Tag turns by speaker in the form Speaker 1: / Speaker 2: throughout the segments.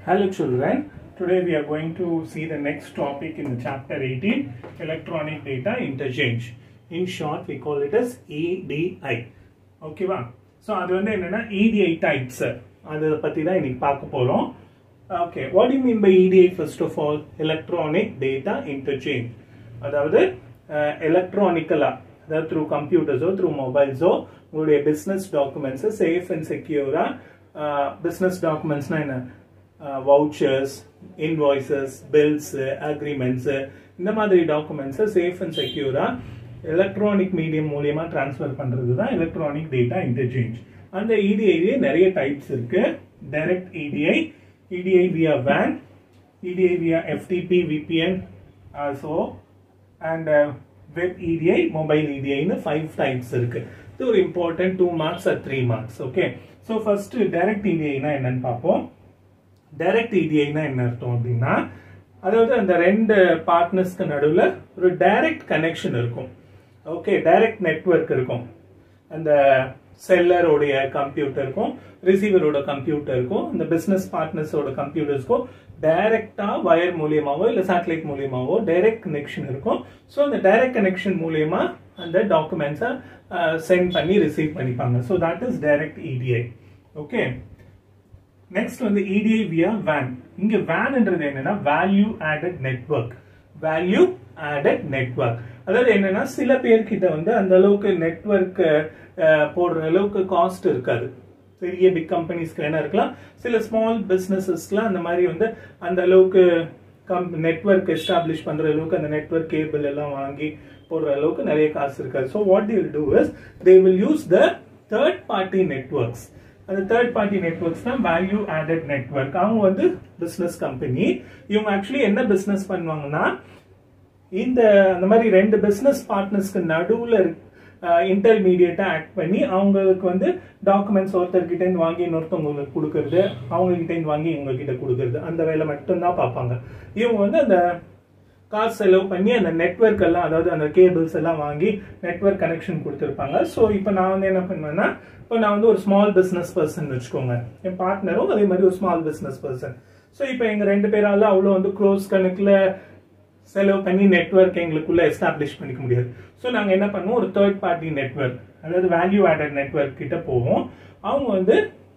Speaker 1: Hello children, today we are going to see the next topic in the chapter 18, electronic data interchange. In short, we call it as EDI. ஓகேவா so அது வந்து என்னன்னா EDI types அதை பற்றி தான் இன்னைக்கு பார்க்க போகிறோம் okay what you mean by EDI first of all electronic data interchange அதாவது எலக்ட்ரானிக்கலாக அதாவது த்ரூ கம்ப்யூட்டர்ஸோ த்ரூ மொபைல்ஸோ உங்களுடைய பிஸ்னஸ் டாக்குமெண்ட்ஸை சேஃப் அண்ட் செக்யூராக பிஸ்னஸ் டாக்குமெண்ட்ஸ்னால் என்ன வவுச்சர்ஸ் இன்வாய்சஸ் பில்ஸு அக்ரிமெண்ட்ஸு இந்த மாதிரி டாக்குமெண்ட்ஸை சேஃப் அண்ட் செக்யூராக எலக்ட்ரானிக் மீடியம் மூலியமா டிரான்ஸ்ஃபர் பண்றது தான் எலக்ட்ரானிக் டேட்டா இன்டர்சேஞ்ச் அந்த இடிஐலே நிறைய டைப்ஸ் இருக்கு direct EDI EDI via VAN EDI via FTP VPN also and web EDI mobile இடிஐன்னு ஃபைவ் டைப்ஸ் இருக்கு இது ஒரு important two marks or three marks okay so first direct இடிஐனா என்னன்னு பார்ப்போம் டைரக்ட் இடிஐனா என்ன அர்த்தம் அப்படின்னா அதாவது அந்த ரெண்டு பார்ட்னர்ஸ்க்கு நடுவில் ஒரு டைரக்ட் கனெக்ஷன் இருக்கும் ஓகே டைரக்ட் நெட்ஒர்க் இருக்கும் அந்த செல்லரோடைய கம்ப்யூட்டருக்கும் ரிசீவரோட கம்ப்யூட்டருக்கும் இந்த பிஸ்னஸ் பார்ட்னர்ஸோட கம்ப்யூட்டர்ஸ்க்கும் டைரக்டா வயர் மூலியமாவோ இல்லை சேட்டலைட் மூலியமாவோ டைரக்ட் கனெக்ஷன் இருக்கும் ஸோ அந்த டைரக்ட் கனெக்ஷன் மூலியமா அந்த டாக்குமெண்ட்ஸை சென்ட் பண்ணி ரிசீவ் பண்ணிப்பாங்க so that is direct EDI okay next வந்து இடிஐ வியா வேன் இங்க வேன்ன்றது என்னன்னா value added network value added network அதாவது என்னன்னா சில பேர்கிட்ட வந்து அந்த அளவுக்கு நெட்ஒர்க் போடுற அளவுக்கு காஸ்ட் இருக்காது பெரிய பிக் கம்பெனிஸ்க்கு வேணா இருக்கலாம் சில ஸ்மால் பிசினஸஸ்க்குலாம் அந்த மாதிரி வந்து அந்த அளவுக்கு கம் நெட்ஒர்க் எஸ்டாப்ளிஷ் பண்ற அளவுக்கு அந்த நெட்ஒர்க் கேபிள் எல்லாம் வாங்கி போடுற அளவுக்கு நிறைய காசு இருக்காது so what will do is they will use the third party networks அந்த தேர்ட் பார்ட்டி நெட்ஒர்க்ஸ் தான் வேல்யூ ஆடட் நெட்ஒர்க் அவங்க வந்து பிசினஸ் கம்பெனி இவங்க ஆக்சுவலி என்ன பிசினஸ் பண்ணுவாங்கன்னா இந்த அந்த மாதிரி ரெண்டு பிசினஸ் பார்ட்னர்ஸ்க்கு நடுவில் இன்டர்மீடியட்டா ஆக்ட் பண்ணி அவங்களுக்கு வந்து டாக்குமெண்ட்ஸ் ஒருத்தர்கிட்ட இருந்து வாங்கி இன்னொருத்தவங்களுக்கு கொடுக்கறது அவங்க கிட்ட இருந்து வாங்கி இவங்க கிட்ட கொடுக்கறது அந்த வேலை மட்டும்தான் பார்ப்பாங்க இவங்க வந்து அந்த காசு செலவு பண்ணி அந்த நெட்ஒர்க் எல்லாம் அதாவது அந்த கேபிள்ஸ் எல்லாம் வாங்கி நெட்ஒர்க் கனெக்ஷன் கொடுத்துருப்பாங்க ஸோ இப்போ நான் வந்து என்ன பண்ணுவேன்னா இப்போ நான் வந்து ஒரு ஸ்மால் பிஸ்னஸ் பர்சன் வச்சுக்கோங்க என் பார்ட்னரும் அதே மாதிரி ஒரு ஸ்மால் பிஸ்னஸ் பர்சன் ஸோ இப்போ எங்கள் ரெண்டு பேரால அவ்வளோ வந்து க்ளோஸ் கணக்கில் செலவு பண்ணி நெட்ஒர்க் எங்களுக்குள்ள எஸ்டாப்ளிஷ் பண்ணிக்க முடியாது ஸோ நாங்கள் என்ன பண்ணுவோம் ஒரு தேர்ட் பார்ட்டி நெட்ஒர்க் அதாவது வேல்யூ ஆடட் நெட்ஒர்க் கிட்ட போவோம் அவங்க வந்து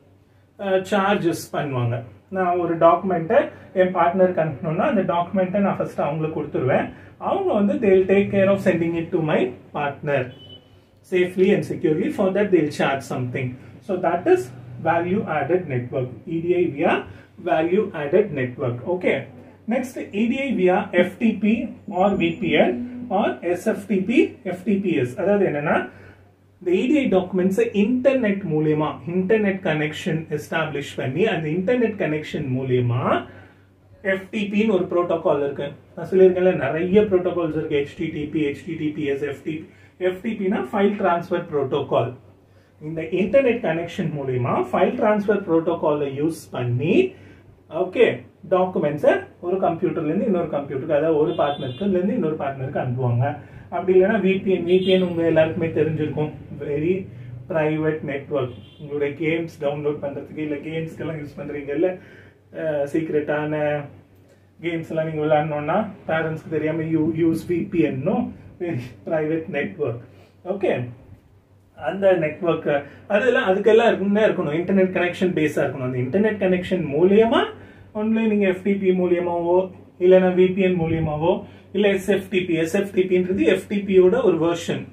Speaker 1: சார்ஜஸ் பண்ணுவாங்க நான் ஒரு டாக்குமெண்ட்டை என் பார்ட்னருக்கு அனுப்பணும்னா அந்த டாக்குமெண்ட்டை நான் ஃபர்ஸ்ட் அவங்களுக்கு கொடுத்துருவேன் அவங்க வந்து they'll take care of sending it to my partner safely and securely for that they'll charge something so that is value added network EDI via value added network okay Next, EDI via FTP or VPN or SFTP, FTPS. அதாவது என்னன்னா இந்த EDI டாக்குமெண்ட்ஸை internet மூலியமா internet connection establish பண்ணி அந்த internet connection மூலியமா எஃப்டிபின்னு ஒரு protocol இருக்கு நான் சொல்லியிருக்கேன்ல நிறைய ப்ரோட்டோகால்ஸ் இருக்கு ஹெச்டிடிபி ஹெச்டிடிபிஎஸ் எஃப்டிபி எஃப்டிபினா ஃபைல் டிரான்ஸ்ஃபர் ப்ரோட்டோகால் இந்த இன்டர்நெட் கனெக்ஷன் மூலியமா ஃபைல் டிரான்ஸ்ஃபர் ப்ரோட்டோகாலை யூஸ் பண்ணி ஓகே டாக்குமெண்ட்ஸை ஒரு கம்ப்யூட்டர்லேருந்து இன்னொரு கம்ப்யூட்டருக்கு அதாவது ஒரு பார்ட்னருக்குலேருந்து இன்னொரு பார்ட்னருக்கு அனுப்புவாங்க அப்படி இல்லைன்னா விபிஎன் விபிஎன் உங்கள் எல்லாருக்குமே தெரிஞ்சிருக்கும் வெரி ப்ரைவேட் நெட்ஒர்க் உங்களுடைய கேம்ஸ் டவுன்லோட் பண்ணுறதுக்கு இல்லை கேம்ஸ்க்கெல்லாம் யூஸ் பண்ணுறீங்கல்ல சீக்ரெட்டான கேம்ஸ் எல்லாம் நீங்கள் விளையாடணுன்னா பேரண்ட்ஸ்க்கு தெரியாமல் யூ யூஸ் விபிஎன்னும் வெரி ப்ரைவேட் நெட்ஒர்க் ஓகே அந்த நெட்ஒர்க் அதெல்லாம் அதுக்கெல்லாம் இருக்குன்னு இருக்கணும் இன்டர்நெட் கனெக்ஷன் பேஸாக இருக்கணும் அந்த இன்டர்நெட் கனெக்ஷன் மூலியமா ஒன்லி நீங்க எஃப்டிபி மூலியமாவோ இல்லைன்னா விபிஎன் மூலியமாவோ இல்ல எஸ்எஃப்டிபி எஸ்எஃப்டிபின்றது எஃப்டிபியோட ஒரு வெர்ஷன்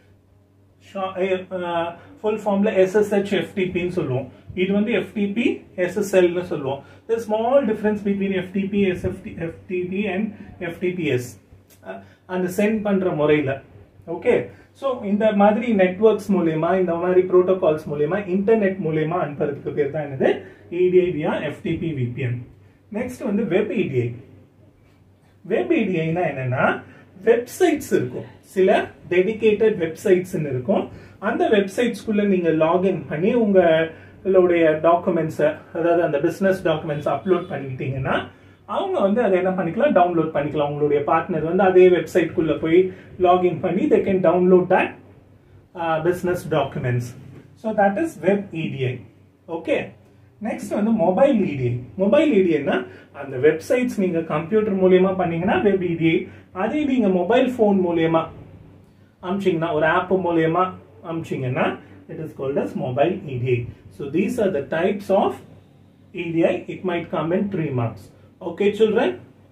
Speaker 1: ஃபுல் ஃபார்ம்ல எஸ்எஸ்ஹெச் எஃப்டிபின்னு சொல்லுவோம் இது வந்து எஃப்டிபி எஸ்எஸ்எல்னு சொல்லுவோம் the small difference between FTP SFT FTP and FTPS அந்த சென்ட் பண்ற முறையில ஓகே ஸோ இந்த மாதிரி நெட்ஒர்க்ஸ் மூலியமா இந்த மாதிரி ப்ரோட்டோகால்ஸ் மூலியமா இன்டர்நெட் மூலியமா அனுப்புறதுக்கு பேர் தான் என்னது EDI via FTP VPN next வந்து வெப் இடிஐ வெப் இடிஐனா என்னன்னா வெப்சைட்ஸ் இருக்கும் சில டெடிகேட்டட் வெப்சைட்ஸ் இருக்கும் அந்த வெப்சைட்ஸ்குள்ள நீங்க லாகின் பண்ணி உங்களுடைய டாக்குமெண்ட்ஸை அதாவது அந்த பிசினஸ் டாக்குமெண்ட்ஸ் அப்லோட் பண்ணிக்கிட்டீங்கன்னா அவங்க வந்து அதை என்ன பண்ணிக்கலாம் டவுன்லோட் பண்ணிக்கலாம் உங்களுடைய பார்ட்னர் வந்து அதே வெப்சைட்குள்ள போய் லாகின் பண்ணி they can download that business documents so that is web EDI okay next வந்து மொபைல் இடிஐ மொபைல் இடிஐனா அந்த வெப்சைட்ஸ் நீங்க கம்ப்யூட்டர் மூலியமா பண்ணீங்கன்னா வெப் இடிஐ அதே நீங்க மொபைல் ஃபோன் மூலியமா அமிச்சிங்கன்னா ஒரு ஆப் மூலியமா அமிச்சிங்கன்னா it is called as mobile EDI so these are the types of EDI, it might come in three marks. Okay, children?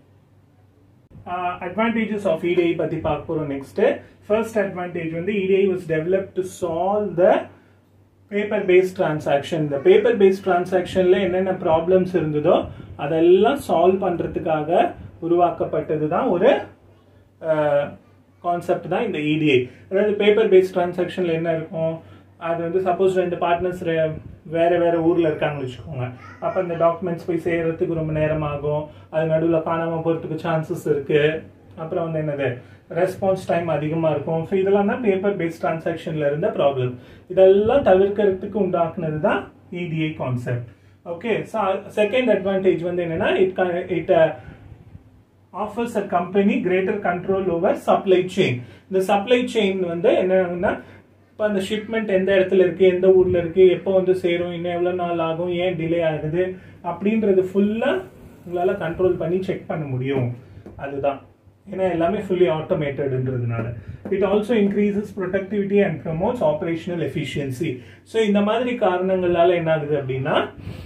Speaker 1: Uh, advantages of EDI பத்தி பார்க்க போறோம் next. First advantage வந்து EDI was developed to solve the paper based transaction. இந்த paper based transactionல என்னென்ன problems இருந்ததோ அதெல்லாம் solve பண்றதுக்காக உருவாக்கப்பட்டது தான் ஒரு கான்செப்ட் தான் இந்த EDI. அதாவது பேப்பர் பேஸ்ட் டிரான்சாக்ஷன்ல என்ன இருக்கும் அது வந்து சப்போஸ் ரெண்டு பார்ட்னர்ஸ் வேற வேற ஊர்ல இருக்காங்கன்னு வச்சுக்கோங்க அப்ப இந்த டாக்குமெண்ட்ஸ் போய் சேர்றதுக்கு ரொம்ப நேரம் ஆகும் அது நடுவில் காணாம போறதுக்கு சான்சஸ் இருக்கு அப்புறம் வந்து என்னது ரெஸ்பான்ஸ் டைம் அதிகமா இருக்கும் ஸோ இதெல்லாம் தான் பேப்பர் பேஸ்ட் டிரான்சாக்ஷன்ல இருந்த ப்ராப்ளம் இதெல்லாம் தவிர்க்கிறதுக்கு உண்டாக்குனது தான் EDI concept okay so second advantage வந்து என்னன்னா it it offers a company greater control over supply chain இந்த சப்ளை செயின் வந்து என்னன்னா இப்போ அந்த ஷிப்மெண்ட் எந்த இடத்துல இருக்கு எந்த ஊர்ல இருக்கு எப்போ வந்து சேரும் இன்னும் எவ்வளோ நாள் ஆகும் ஏன் டிலே ஆகுது அப்படின்றது ஃபுல்லா உங்களால கண்ட்ரோல் பண்ணி செக் பண்ண முடியும் அதுதான் ஏன்னா எல்லாமே ஃபுல்லி ஆட்டோமேட்டட்ன்றதுனால it also increases productivity and promotes operational efficiency so இந்த மாதிரி காரணங்களால என்ன ஆகுது அப்படின்னா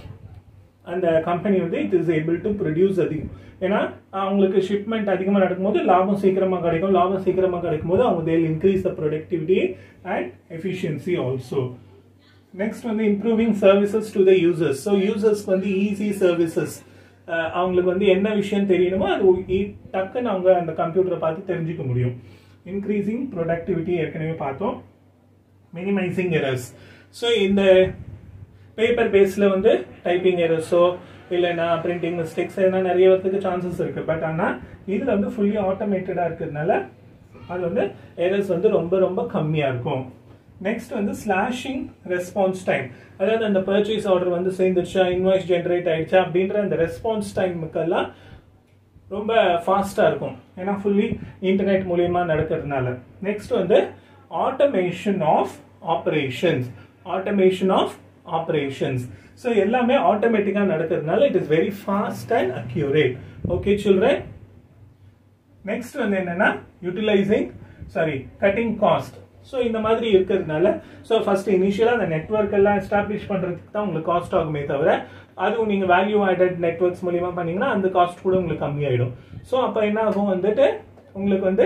Speaker 1: அந்த கம்பெனி வந்து it is able to produce அதிகம் ஏன்னா அவங்களுக்கு ஷிப்மெண்ட் அதிகமாக நடக்கும்போது லாபம் சீக்கிரமாக கிடைக்கும் லாபம் சீக்கிரமாக கிடைக்கும் போது அவங்க they'll increase the productivity and efficiency also next வந்து improving services to the users so யூசர்ஸ்க்கு வந்து ஈஸி சர்வீசஸ் அவங்களுக்கு வந்து என்ன விஷயம் தெரியணுமோ அது டக்குன்னு அவங்க அந்த கம்ப்யூட்டரை பார்த்து தெரிஞ்சுக்க முடியும் இன்க்ரீசிங் ப்ரொடக்டிவிட்டி ஏற்கனவே பார்த்தோம் மினிமைசிங் எரர்ஸ் ஸோ இந்த பேப்பர் பேஸில் வந்து டைப்பிங் எரர்ஸோ இல்லைன்னா பிரிண்டிங் மிஸ்டேக்ஸ் எதனா நிறைய வரதுக்கு சான்சஸ் இருக்கு பட் ஆனால் இதில் வந்து ஃபுல்லி ஆட்டோமேட்டடாக இருக்கிறதுனால அது வந்து எரர்ஸ் வந்து ரொம்ப ரொம்ப கம்மியாக இருக்கும் நெக்ஸ்ட் வந்து ஸ்லாஷிங் ரெஸ்பான்ஸ் டைம் அதாவது அந்த பர்ச்சேஸ் ஆர்டர் வந்து சேர்ந்துருச்சா இன்வாய்ஸ் ஜென்ரேட் ஆயிடுச்சா அப்படின்ற அந்த ரெஸ்பான்ஸ் டைமுக்கெல்லாம் ரொம்ப ஃபாஸ்ட்டாக இருக்கும் ஏன்னா ஃபுல்லி இன்டர்நெட் மூலியமா நடக்கிறதுனால நெக்ஸ்ட் வந்து automation of operations automation of operations so எல்லாமே ஆட்டோமேட்டிக்காக நடக்கிறதுனால it is very fast and accurate okay children next வந்து என்னன்னா utilising sorry cutting cost so இந்த மாதிரி இருக்கிறதுனால ஸோ ஃபர்ஸ்ட் இனிஷியலாக அந்த நெட்ஒர்க் எல்லாம் எஸ்டாப்ளிஷ் பண்ணுறதுக்கு தான் உங்களுக்கு காஸ்ட் ஆகுமே தவிர அதுவும் நீங்கள் வேல்யூ ஆடட் நெட்ஒர்க்ஸ் மூலியமாக பண்ணீங்கன்னா அந்த காஸ்ட் கூட உங்களுக்கு கம்மியாயிடும் ஸோ அப்போ என்ன ஆகும் வந்துட்டு உங்களுக்கு வந்து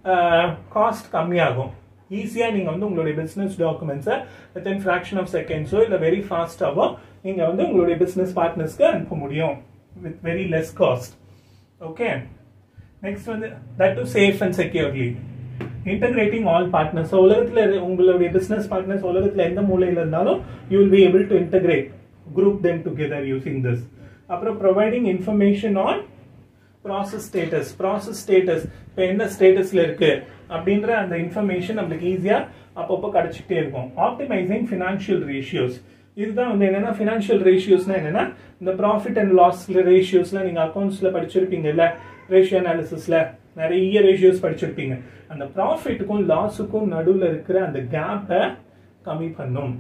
Speaker 1: காஸ்ட் கம்மியாகும் ஈஸியாக நீங்கள் வந்து உங்களுடைய பிஸ்னஸ் டாக்குமெண்ட்ஸை வித்தின் ஃப்ராக்ஷன் ஆஃப் செகண்ட்ஸோ இல்லை வெரி ஃபாஸ்ட்டாகவோ நீங்கள் வந்து உங்களுடைய பிஸ்னஸ் பார்ட்னர்ஸ்க்கு அனுப்ப முடியும் with very less cost okay next வந்து that to safe and securely integrating all partners உலகத்தில் உங்களுடைய பிஸ்னஸ் பார்ட்னர்ஸ் உலகத்தில் எந்த மூலையில் இருந்தாலும் you will be able to integrate group them together using this அப்புறம் providing information on process status process status இப்போ என்ன ஸ்டேட்டஸ்ல இருக்கு அப்படின்ற அந்த இன்ஃபர்மேஷன் நம்மளுக்கு ஈஸியா அப்பப்போ கிடைச்சிட்டே இருக்கும் ஆப்டிமைசிங் ஃபினான்ஷியல் ரேஷியோஸ் இதுதான் வந்து என்னன்னா ஃபினான்ஷியல் ரேஷியோஸ்னா என்னன்னா இந்த ப்ராஃபிட் அண்ட் லாஸ் ரேஷியோஸ்ல நீங்க அக்கௌண்ட்ஸ்ல படிச்சிருப்பீங்கல்ல ரேஷியோ அனாலிசிஸ்ல நிறைய ரேஷியோஸ் படிச்சிருப்பீங்க அந்த ப்ராஃபிட்டுக்கும் லாஸுக்கும் நடுவில் இருக்கிற அந்த கேப்பை கம்மி பண்ணும்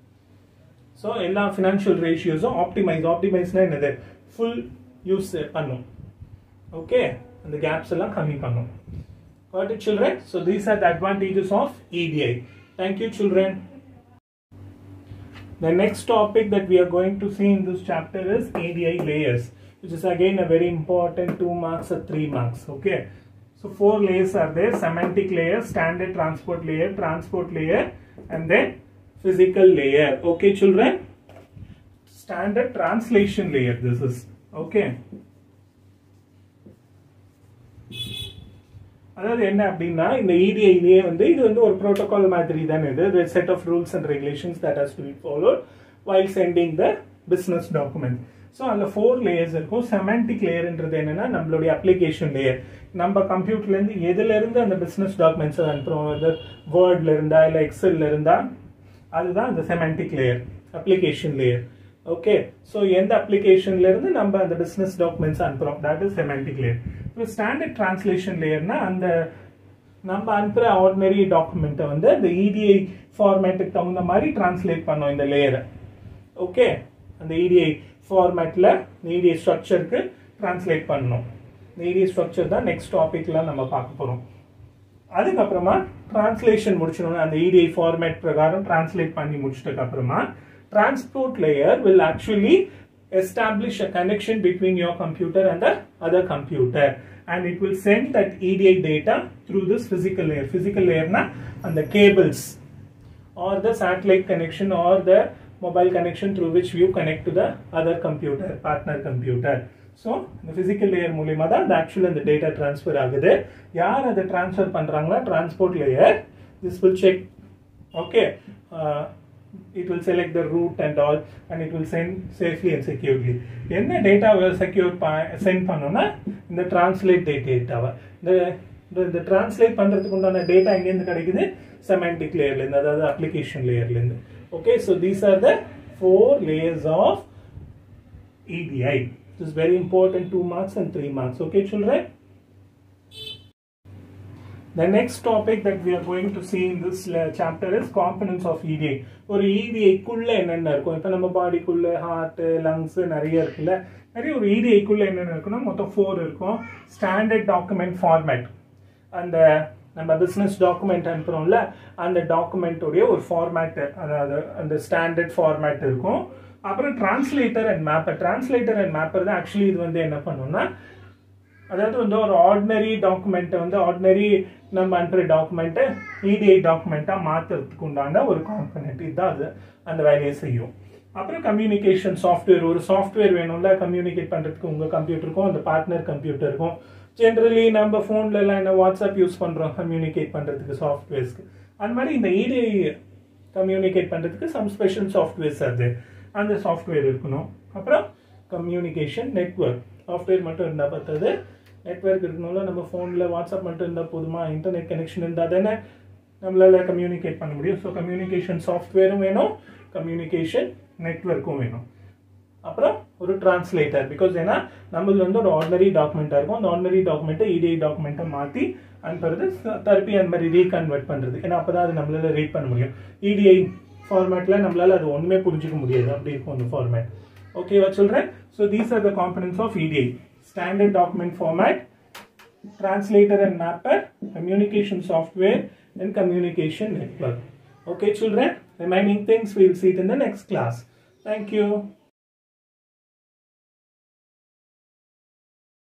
Speaker 1: ஸோ எல்லா ஃபினான்ஷியல் ரேஷியோஸும் ஆப்டிமைஸ் ஆப்டிமைஸ்னா என்னது ஃபுல் யூஸ் பண்ணும் ஓகே அந்த கேப்ஸ் எல்லாம் கம்மி பண்ணும் Got it children? So these are the advantages of EDI. Thank you children. The next topic that we are going to see in this chapter is ADI layers, which is again a very important 2 marks or 3 marks. Okay. So four layers are there, semantic layer, standard transport layer, transport layer and then physical layer. Okay children? Standard translation layer this is. Okay. அதாவது என்ன அப்படின்னா இந்த இடிஐலேயே வந்து இது வந்து ஒரு protocol மாதிரி தானே இது set of rules and regulations that has to be followed while sending the business document so அதில் ஃபோர் லேயர்ஸ் இருக்கும் செமண்டிக் லேயர்ன்றது என்னன்னா நம்மளுடைய அப்ளிகேஷன் லேயர் நம்ம கம்ப்யூட்டர்லேருந்து எதுலேருந்து அந்த பிஸ்னஸ் டாக்குமெண்ட்ஸ் அனுப்புகிறோம் அது வேர்ட்ல இருந்தா இல்லை எக்ஸல்ல இருந்தா அதுதான் அந்த semantic layer application layer okay so எந்த அப்ளிகேஷன்ல இருந்து நம்ம அந்த பிஸ்னஸ் டாக்குமெண்ட்ஸ் அனுப்புறோம் தட் இஸ் செமண்டிக் லேயர் இப்போ ஸ்டாண்டர்ட் டிரான்ஸ்லேஷன் லேயர்னா அந்த நம்ம அனுப்புற ஆர்டினரி டாக்குமெண்ட்டை வந்து அந்த இடிஐ ஃபார்மேட்டுக்கு தகுந்த மாதிரி டிரான்ஸ்லேட் பண்ணோம் இந்த லேயரை ஓகே அந்த இடிஐ ஃபார்மேட்டில் இடிஐ ஸ்ட்ரக்சருக்கு ட்ரான்ஸ்லேட் பண்ணணும் இந்த இடிஐ ஸ்ட்ரக்சர் தான் நெக்ஸ்ட் டாபிக்லாம் நம்ம பார்க்க போகிறோம் அதுக்கப்புறமா டிரான்ஸ்லேஷன் முடிச்சிடணும் அந்த இடிஐ ஃபார்மேட் பிரகாரம் டிரான்ஸ்லேட் பண்ணி முடிச்சிட்டதுக்கு அப்புறமா transport layer will actually establish a connection between your computer and the other computer and it will send that EDI data through this physical layer. Physical layer na and the cables or the satellite connection or the mobile connection through which you connect to the other computer, partner computer. So இந்த physical layer மூலியமா தான் அந்த actual அந்த data transfer ஆகுது யார் அதை transfer பண்ணுறாங்களா transport layer this will check okay it will select the route and all and it will send safely and securely என்ன டேட்டாவை செக்யூர் சென்ட் பண்ணோம்னா இந்த டிரான்ஸ்லேட் டேட்டாவை இந்த இந்த டிரான்ஸ்லேட் பண்ணுறதுக்கு உண்டான டேட்டா எங்கேருந்து கிடைக்குது செமெண்டிக் லேயர்லேருந்து அதாவது அப்ளிகேஷன் லேயர்லேருந்து okay so these are the four layers of EDI. This is very important, 2 marks and 3 marks. Okay, children? The next topic that we are going to see in this uh, chapter is components of EDI. ஒரு EDI-க்குள்ள என்னென்ன இருக்கும் இப்போ நம்ம பாடிக்குள்ள heart lungs நிறைய இருக்குல்ல நிறைய ஒரு EDI-க்குள்ள என்னென்ன இருக்குன்னா மொத்தம் ஃபோர் இருக்கும் ஸ்டாண்டர்ட் டாக்குமெண்ட் ஃபார்மேட் அந்த நம்ம பிஸ்னஸ் டாக்குமெண்ட் அனுப்புகிறோம்ல அந்த டாக்குமெண்ட்டுடைய ஒரு ஃபார்மேட் அதாவது அந்த ஸ்டாண்டர்ட் ஃபார்மேட் இருக்கும் அப்புறம் translator and mapper translator and mapper தான் ஆக்சுவலி இது வந்து என்ன பண்ணும்னா அதாவது வந்து ஒரு ஆர்டினரி டாக்குமெண்ட்டை வந்து ஆர்டினரி நம்ம அனுப்புகிற டாக்குமெண்ட்டை இடிஐ டாக்குமெண்ட்டாக மாற்றுறதுக்கு உண்டான ஒரு காம்பனண்ட் இதுதான் அது அந்த வேலையை செய்யும் அப்புறம் கம்யூனிகேஷன் சாஃப்ட்வேர் ஒரு சாஃப்ட்வேர் வேணும்ல கம்யூனிகேட் பண்ணுறதுக்கு உங்கள் கம்ப்யூட்டருக்கும் அந்த பார்ட்னர் கம்ப்யூட்டருக்கும் ஜென்ரலி நம்ம ஃபோன்லலாம் என்ன வாட்ஸ்அப் யூஸ் பண்ணுறோம் கம்யூனிகேட் பண்ணுறதுக்கு சாஃப்ட்வேர்ஸ்க்கு அந்த மாதிரி இந்த இடிஐ கம்யூனிகேட் பண்ணுறதுக்கு சம் ஸ்பெஷல் சாஃப்ட்வேர்ஸ் அது அந்த சாஃப்ட்வேர் இருக்கணும் அப்புறம் கம்யூனிகேஷன் நெட்ஒர்க் சாஃப்ட்வேர் மட்டும் இருந்தால் பார்த்தது நெட்ஒர்க் இருக்கணும்ல நம்ம ஃபோனில் வாட்ஸ்அப் மட்டும் இருந்தால் போதுமா இன்டர்நெட் கனெக்ஷன் இருந்தால் தானே நம்மளால் கம்யூனிகேட் பண்ண முடியும் ஸோ கம்யூனிகேஷன் சாஃப்ட்வேரும் வேணும் கம்யூனிகேஷன் நெட்ஒர்க்கும் வேணும் அப்புறம் ஒரு டிரான்ஸ்லேட்டர் பிகாஸ் ஏன்னா நம்மளது வந்து ஒரு ஆர்டினரி டாக்குமெண்ட்டாக இருக்கும் அந்த ஆர்டினரி டாக்குமெண்ட்டை இடிஐ டாக்குமெண்ட்டை மாற்றி அனுப்புறது திருப்பி அந்த மாதிரி ரீகன்வெர்ட் பண்ணுறது ஏன்னா அப்போ தான் அது நம்மளால ரீட் பண்ண முடியும் இடிஐ ஃபார்மேட்டில் நம்மளால அது ஒன்றுமே புரிஞ்சுக்க முடியாது அப்படி இருக்கும் அந்த ஃபார்மேட் ஓகேவா சொல்கிறேன் so these are the components of EDI standard document format translator and mapper, communication software, and communication network. Okay, children, remaining things we will see it in the next class. Thank you.